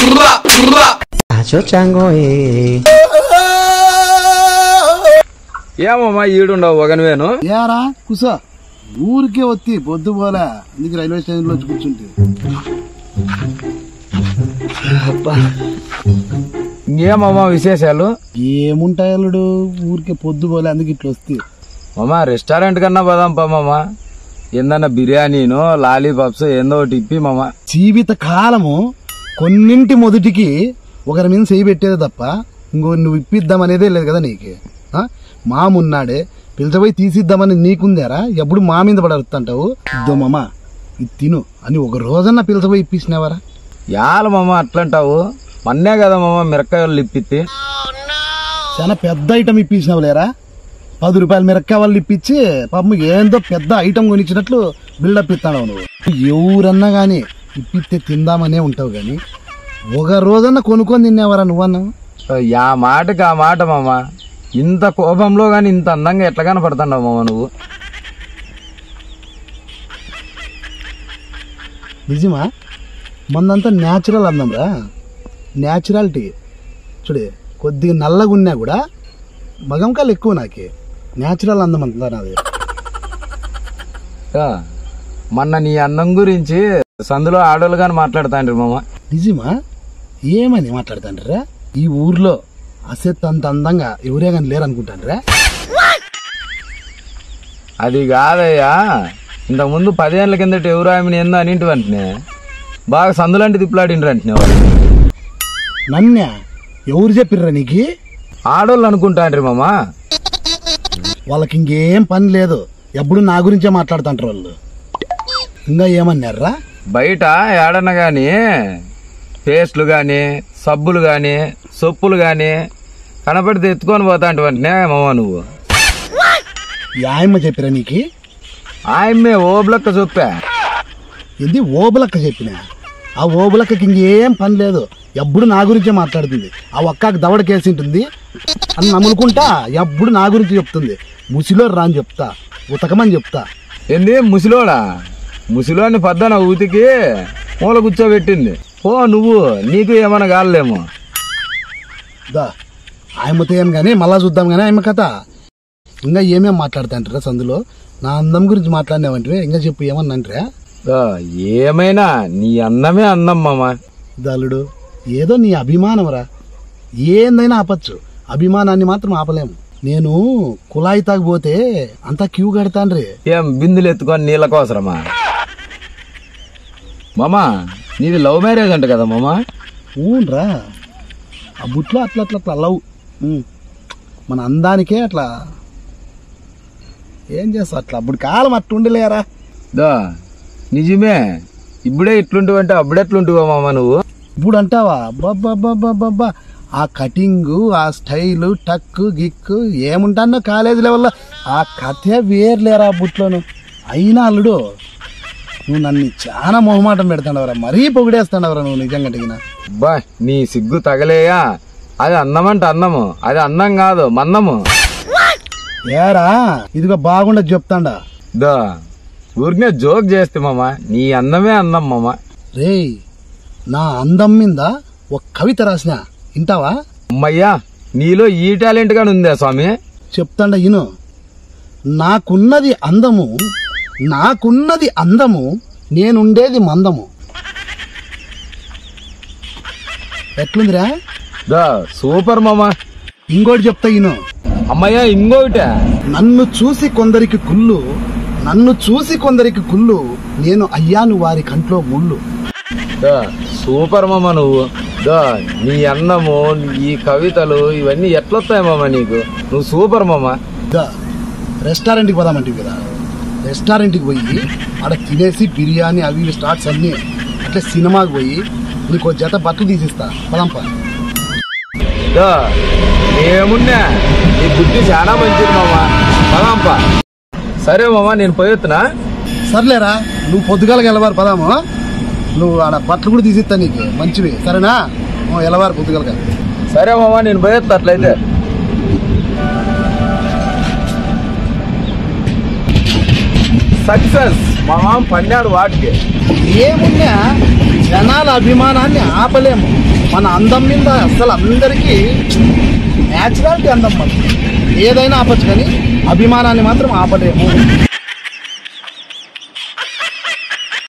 Acho chango eh. ఏమమ్మా ఈడుండవు ఒకనివేను ఏరా కుసా ఊరికే వత్తి పొద్దు పోలే అందుకే రైల్వే స్టేషన్ లో వచ్చి కూర్చుంటే ఇంకేమమ్మా విశేషాలు ఏముంటాయి అల్లుడు ఊరికే పొద్దు పోలే అందుకే ఇట్లా వస్తే మామా రెస్టారెంట్ కన్నా పోదాంపా మామా ఏందన్నా బిర్యానీను లాలీపాప్స్ ఏందో ఒకటి ఇప్పి మామా జీవిత కాలము కొన్నింటి మొదటికి ఒకరి మీద చేయి పెట్టేదే తప్ప ఇంకో నువ్వు ఇప్పిద్దాం అనేదే లేదు కదా నీకు ఆ? మామున్నాడే పిలిచపోయి తీసిద్దామని నీకుందారా ఎప్పుడు మా మీద పడరుతుంటావు ఇద్దో మామ ఇది తిను అని ఒక రోజన్నా పిలిచపోయి ఇప్పించినావరా యాల మామ అట్లంటావు మన్నే కదా మామ మిరకాయలు ఇప్పిత్తి చాలా పెద్ద ఐటమ్ ఇప్పించినావు లేరా పది రూపాయల మిరక్కాయ వాళ్ళు ఇప్పించి పాపం ఏందో పెద్ద ఐటమ్ కొనిచ్చినట్లు బిల్డప్ ఇస్తాను నువ్వు ఎవరన్నా కానీ ఇప్పిస్తే తిందామనే ఉంటావు కానీ ఒక రోజన్నా కొనుక్కొని తిన్నావరా నువ్వన్నావు యా మాటకి ఆ మాట మామ ఇంత కోపంలో గాని ఇంత అందంగా ఎట్లా కనపడుతున్నావు మామ నువ్వు నిజమా మందంతా న్యాచురల్ అందంరా న్యాచురాలిటీ చూడే కొద్దిగా నల్లగా ఉన్నా కూడా మగంకాలు ఎక్కువ నాకే న్యాచురల్ అందం అంతా నాది ఆ, మొన్న నీ అందం గురించి సందులో ఆడోళ్ళు గాని మాట్లాడుతాండ్రి మామ నిజమా ఏమని మాట్లాడుతాండ్రా ఈ ఊర్లో అసెత్ అంత అందంగా ఎవరే కానీ లేరు అనుకుంటాండ్రా అది కాదయ్యా ఇంతకు ముందు పదేళ్ల కిందట ఎవరు ఆమెను ఏందో అనింటి వెంటనే బాగా సందులాంటి తిప్పులాడిండ్రు వెంటనే వాళ్ళు నన్నే ఎవరు చెప్పిర్రా నీకు ఆడోళ్ళు అనుకుంటాండ్రి మామ వాళ్ళకి ఇంకేం పని లేదు ఎప్పుడు నా గురించే మాట్లాడుతుంటారు వాళ్ళు ఇంకా ఏమన్నారా బయట ఏడన్నా గాని పేస్ట్లు గాని సబ్బులు గాని సొప్పులు గాని కనపడితే ఎత్తుకొని పోతా అంటే వెంటనే మామ నువ్వు యాయమ్మ చెప్పిరా నీకు ఆయమ్మే ఓబ్లక్క చొప్పా ఇది ఓబులక్క చెప్పిన ఆ ఓబులక్కకి ఇంకేం పని లేదు ఎప్పుడు నా గురించే మాట్లాడుతుంది ఆ ఒక్కకి దవడకేసి ఉంటుంది అని నమ్ముకుంటా ఎప్పుడు నా గురించి చెప్తుంది ముసిలో రా అని చెప్తా ఉతకమని చెప్తా ఏంది ముసిలోడా ముసిలోని పద్దన ఊతికి మూల కూర్చోబెట్టింది ఓ నువ్వు నీకు ఏమన్నా కాలేమో దా ఆయమ్మతో ఏం కానీ మళ్ళా చూద్దాం కానీ ఆయమ్మ కథ ఇంకా ఏమేం మాట్లాడుతాంటారా సందులో నా అందం గురించి మాట్లాడినావంటే ఇంకా చెప్పు ఏమన్నంట్రా ఆ, ఏమైనా నీ అన్నమే అందం మామ దళుడు ఏదో నీ అభిమానం రా ఏందైనా ఆపచ్చు అభిమానాన్ని మాత్రం ఆపలేము నేను కుళాయి తాగిపోతే అంతా క్యూ కడతాండ్రి ఏం బిందులు ఎత్తుకొని నీళ్ళ కోసరమా మామా నీది లవ్ మ్యారేజ్ అంట కదా మామా ఊన్రా ఆ బుట్లో అట్లా అట్లా అట్లా లవ్ ఉమ్. మన అందానికే అట్లా ఏం చేస్తావు అట్లా అప్పుడు కాలం అట్లా ఉండలేరా దా నిజమే ఇప్పుడే ఇట్లుంటివంటే అప్పుడెట్లుంటివా మామ నువ్వు ఇప్పుడు అంటావా బాబా ఆ కటింగ్ ఆ స్టైల్ టక్ గిక్ ఏముంటానో కాలేజ్ లెవెల్లో ఆ కథే వేర్లేరా ఆ బుట్లోను అయినా అల్లుడు నువ్వు నన్ను చాలా మొహమాటం పెడతాడవరా మరీ పొగిడేస్తాడవరా నువ్వు నిజంగా అడిగిన బా నీ సిగ్గు తగలేయా అది అన్నమంట అన్నము అది అన్నం కాదు మన్నము ఏరా ఇదిగో బాగుండదు చెప్తాండా దా ఊరికే జోక్ చేస్తే మామ నీ అన్నమే అన్నం మామ రేయ్ నా అందం మీద ఒక కవిత రాసిన వింటావా అమ్మయ్యా నీలో ఈ టాలెంట్ గాని ఉందా స్వామి చెప్తాండ ఇను నాకున్నది అందము నాకున్నది అందము నేనుండేది మందము ఎట్లుందిరా దా సూపర్ మామ ఇంకోటి చెప్తా ఇను అమ్మయ్యా ఇంకోట నన్ను చూసి కొందరికి కుళ్ళు నన్ను చూసి కొందరికి కుళ్ళు నేను అయ్యాను వారి కంట్లో ముళ్ళు దా సూపర్ మామ నువ్వు దా నీ అన్నము ఈ కవితలు ఇవన్నీ ఎట్లొస్తాయి మామ నీకు నువ్వు సూపర్ మామ దా రెస్టారెంట్కి పోదామంటివి కదా రెస్టారెంట్కి పోయి ఆడ తినేసి బిర్యానీ అవి ఇవి స్టార్ట్స్ అన్నీ అట్లే సినిమాకి పోయి నీకు ఒక జత బట్టలు తీసిస్తా పదంపా దా ఏమున్నా నీ బుద్ధి చాలా మంచిది మామ పదాంప సరే మామ నేను పోయొత్తునా సర్లేరా నువ్వు పొద్దుగాలకి ఎలవారు పదాము నువ్వు ఆడ బట్టలు కూడా తీసిస్తా నీకు మంచివి సరేనా ఓ, ఎలవారు పొద్దుగాలగా సరే మామ నేను పోయొత్తా అట్లయితే సక్సెస్ మా మామ పన్నాడు వాటికి ఏమున్నా జనాల అభిమానాన్ని ఆపలేము మన అందం మీద అసలు అందరికీ న్యాచురాలిటీ అందం మనం ఏదైనా ఆపచ్చు కానీ అభిమానాన్ని మాత్రం ఆపలేము